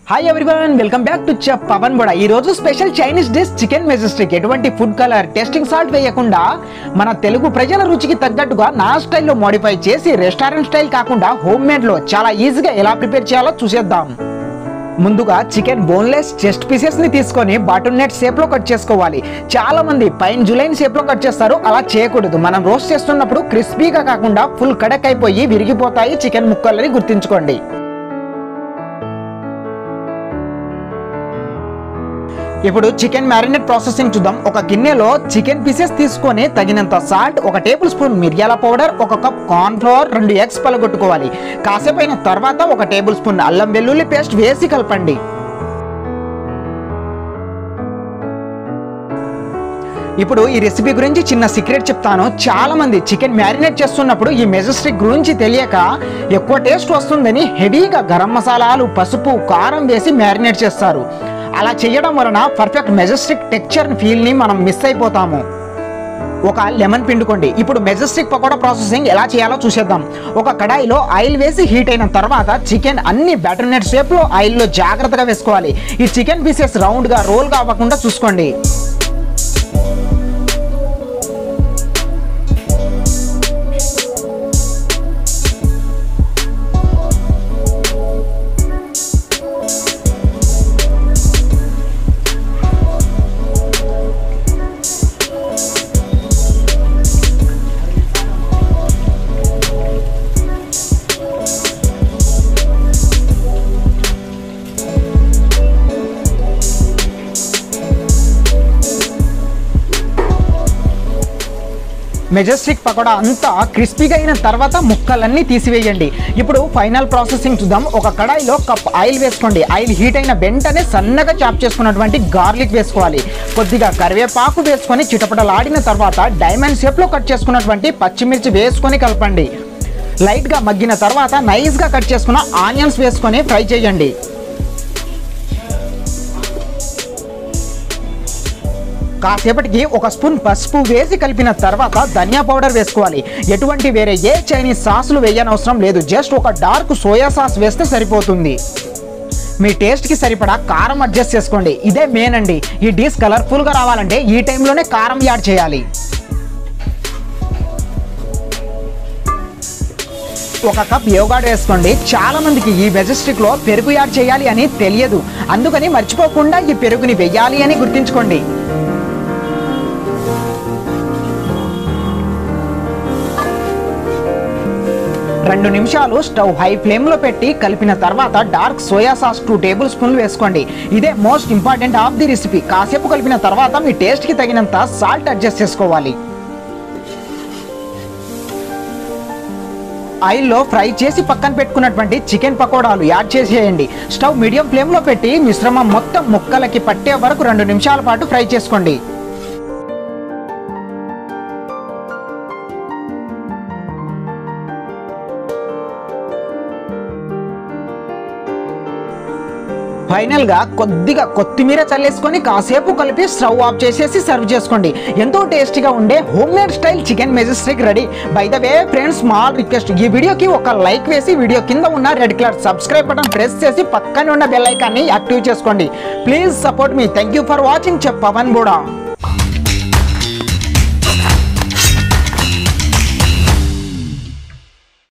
hi everyone welcome back to chef Pavan Boda ఈ రోజు special Chinese dish chicken majestic ఎటువంటి food colour tasting salt వేయకుండా మన తెలుగు ప్రజల రుచికి తగ్గట్టుగా నా స్టైల్లో మోడిఫై చేసి రెస్టారెంట్ స్టైల్ కాకుండా హోమ్ మేడ్ లో చాలా ఈజీగా ఎలా ప్రిపేర్ చేయాలో చూసేద్దాం ముందుగా చికెన్ బోన్లెస్ చెస్ట్ పీసెస్ ని తీసుకొని బాటన్ నెట్ షేప్ లో కట్ చేసుకోవాలి చాలా మంది పైన జులైన్ షేప్ లో కట్ చేస్తారు అలా చేయకూడదు మనం రోస్ట్ చేస్తున్నప్పుడు క్రిస్పీగా కాకుండా ఫుల్ కడక్ అయిపోయి విరిగిపోతాయి చికెన్ ముక్కలని గుర్తుంచుకోండి ఇప్పుడు చికెన్ మ్యారినేట్ ప్రాసెసింగ్ చూద్దాం ఒక గిన్నెలో చికెన్ పీసెస్ తీసుకొని తగినంత సాల్ట్ ఒక టేబుల్ స్పూన్ మిరియాల పౌడర్ ఒక కప్ కార్న్ ఫ్లోర్ రెండు ఎగ్స్ పలగొట్టుకోవాలి కాసేపు అయిన తర్వాత ఒక టేబుల్ స్పూన్ అల్లం వెల్లుల్లి పేస్ట్ వేసి కలపండి ఇప్పుడు ఈ రెసిపీ గురించి చిన్న సీక్రెట్ చెప్తాను చాలా మంది చికెన్ మ్యారినేట్ చేస్తున్నప్పుడు ఈ మెజెస్టిక్ గురించి తెలియక ఎక్కువ టేస్ట్ వస్తుందని హెవీగా గరం మసాలాలు పసుపు కారం వేసి మ్యారినేట్ చేస్తారు అలా చేయడం వలన పర్ఫెక్ట్ మెజెస్టిక్ టెక్చర్ ఫీల్ని మనం మిస్ అయిపోతాము ఒక లెమన్ పిండుకోండి ఇప్పుడు మెజెస్టిక్ పకోడా ప్రాసెసింగ్ ఎలా చేయాలో చూసేద్దాం ఒక కడాయిలో ఆయిల్ వేసి హీట్ అయిన తర్వాత చికెన్ అన్ని బ్యాటర్ నెట్ షేప్లో ఆయిల్లో జాగ్రత్తగా వేసుకోవాలి ఈ చికెన్ పీసెస్ రౌండ్గా రోల్గా అవ్వకుండా చూసుకోండి మెజెస్టిక్ పకోడా అంతా క్రిస్పీగా అయిన తర్వాత ముక్కలన్నీ తీసివేయండి ఇప్పుడు ఫైనల్ ప్రాసెసింగ్ చూద్దాం ఒక కడాయిలో కప్ ఆయిల్ వేసుకోండి ఆయిల్ హీట్ అయిన వెంటనే సన్నగా చాప్ చేసుకున్నటువంటి గార్లిక్ వేసుకోవాలి కొద్దిగా కరివేపాకు వేసుకొని చిటపటలాడిన తర్వాత డైమండ్ షేప్లో కట్ చేసుకున్నటువంటి పచ్చిమిర్చి వేసుకొని కలపండి లైట్గా మగ్గిన తర్వాత నైస్గా కట్ చేసుకున్న ఆనియన్స్ వేసుకొని ఫ్రై చేయండి కాసేపటికి ఒక స్పూన్ పసుపు వేసి కలిపిన తర్వాత ధనియా పౌడర్ వేసుకోవాలి ఎటువంటి వేరే ఏ చైనీస్ సాసులు వేయనవసరం లేదు జస్ట్ ఒక డార్క్ సోయా సాస్ వేస్తే సరిపోతుంది మీ టేస్ట్కి సరిపడా కారం అడ్జస్ట్ చేసుకోండి ఇదే మెయిన్ అండి ఈ డిష్ కలర్ఫుల్గా రావాలంటే ఈ టైంలోనే కారం యాడ్ చేయాలి ఒక కప్ యోగాడ్ వేసుకోండి చాలా మందికి ఈ మెజెస్టిక్ లో పెరుగు యాడ్ చేయాలి అని తెలియదు అందుకని మర్చిపోకుండా ఈ పెరుగుని వెయ్యాలి అని గుర్తుంచుకోండి రెండు నిమిషాలు స్టవ్ హై ఫ్లేమ్లో పెట్టి కలిపిన తర్వాత డార్క్ సోయా సాస్ టూ టేబుల్ స్పూన్లు వేసుకోండి ఇదే most important of the recipe కాసేపు కలిపిన తర్వాత మీ టేస్ట్కి తగినంత సాల్ట్ అడ్జస్ట్ చేసుకోవాలి ఆయిల్లో ఫ్రై చేసి పక్కన పెట్టుకున్నటువంటి చికెన్ పకోడాలు యాడ్ చేసేయండి స్టవ్ మీడియం ఫ్లేమ్లో పెట్టి మిశ్రమం మొత్తం ముక్కలకి పట్టే వరకు రెండు నిమిషాల పాటు ఫ్రై చేసుకోండి ఫైనల్ గా కొద్దిగా కొత్తిమీర చల్లేసుకొని కాసేపు కలిపి స్టవ్ ఆఫ్ చేసేసి సర్వ్ చేసుకోండి ఎంతో టేస్టీగా ఉండే home made style chicken majestic ready by the way friends small request ఈ వీడియోకి ఒక లైక్ వేసి వీడియో కింద ఉన్న red colour subscribe button press చేసి పక్కనే ఉన్న బెల్ ఐకాన్ని యాక్టివ్ చేసుకోండి ప్లీజ్ సపోర్ట్ మీ thank you for watching chef Pavan Boda